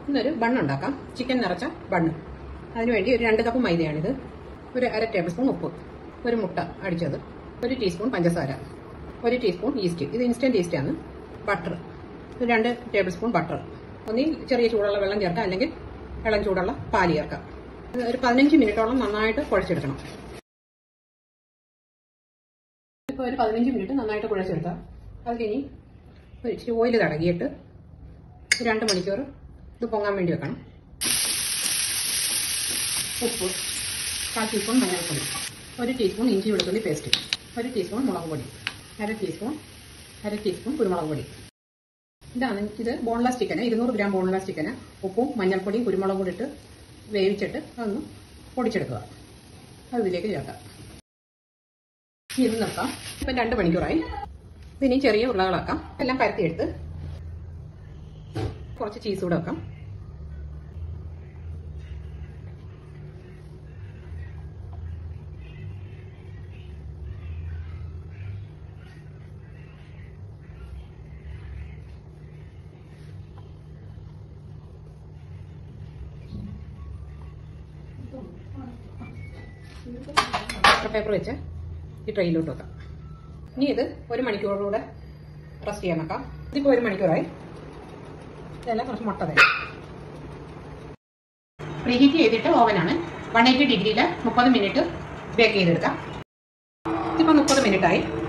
ഇന്നൊരു ബണ്ണ് ഉണ്ടാക്കാം ചിക്കൻ നിറച്ച ബണ്ണ് അതിനുവേണ്ടി ഒരു രണ്ട് കപ്പ് മൈദയാണിത് ഒരു അര ടേബിൾ സ്പൂൺ ഉപ്പ് ഒരു മുട്ട അടിച്ചത് ഒരു ടീസ്പൂൺ പഞ്ചസാര ഒരു ടീസ്പൂൺ ഈസ്റ്റ് ഇത് ഇൻസ്റ്റന്റ് ഈസ്റ്റ് ആണ് ബട്ടർ ഒരു രണ്ട് ടേബിൾ സ്പൂൺ ബട്ടർ ഒന്നി ചെറിയ ചൂടുള്ള വെള്ളം ചേർക്കാം അല്ലെങ്കിൽ ഇളം ചൂടുള്ള പാല് ചേർക്കാം ഇത് ഒരു പതിനഞ്ച് മിനിറ്റോളം നന്നായിട്ട് കുഴച്ചെടുക്കണം ഇപ്പോൾ ഒരു പതിനഞ്ച് മിനിറ്റ് നന്നായിട്ട് കുഴച്ചെടുത്താൽ അത് കഴിഞ്ഞ് ഒരു ഇച്ചിരി ഓയിൽ തടകിയിട്ട് ഒരു രണ്ട് മണിക്കൂർ ഇത് പൊങ്ങാൻ വേണ്ടി വെക്കണം ഉപ്പ് കാൽ ടീസ്പൂൺ മഞ്ഞൾപ്പൊടി ഒരു ടീസ്പൂൺ ഇഞ്ചി വെളുത്തുള്ളി പേസ്റ്റ് ഒരു ടീസ്പൂൺ മുളക് പൊടി അര ടീസ്പൂൺ അര ടീസ്പൂൺ കുരുമുളക് പൊടി ഇതാണ് ഇത് ബോൺലെസ് ചിക്കന് ഇരുന്നൂറ് ഗ്രാം ബോൺലെസ് ചിക്കന് ഉപ്പും മഞ്ഞൾപ്പൊടിയും കുരുമുളകും കൂടി ഇട്ട് വേവിച്ചിട്ട് അതൊന്ന് പൊടിച്ചെടുക്കുക അത് ഇതിലേക്ക് ചേർക്കാം ഇനി ഇത് നിർത്താം ഇപ്പം രണ്ട് മണിക്കൂറായി ഇതിനി ചെറിയ ഉരുളകളാക്കാം എല്ലാം പരത്തിയെടുത്ത് കുറച്ച് ചീസ് കൂടെ വെക്കാം ബട്ടർ പേപ്പർ വെച്ച് ഈ ട്രെയിലോട്ട് വെക്കാം ഇനി ഇത് ഒരു മണിക്കൂറുകൂടെ റെസ്റ്റ് ചെയ്യാൻ വെക്കാം ഇതിപ്പോൾ ഒരു മണിക്കൂറായി ഇതെല്ലാം കുറച്ച് മുട്ട തരും പ്രീഹീറ്റ് ചെയ്തിട്ട് ഓവനാണ് വൺ എയ്റ്റി ഡിഗ്രിയിൽ മുപ്പത് മിനിറ്റ് ബേക്ക് ചെയ്തെടുക്കാം ഇതിപ്പോൾ മുപ്പത് മിനിറ്റ് ആയി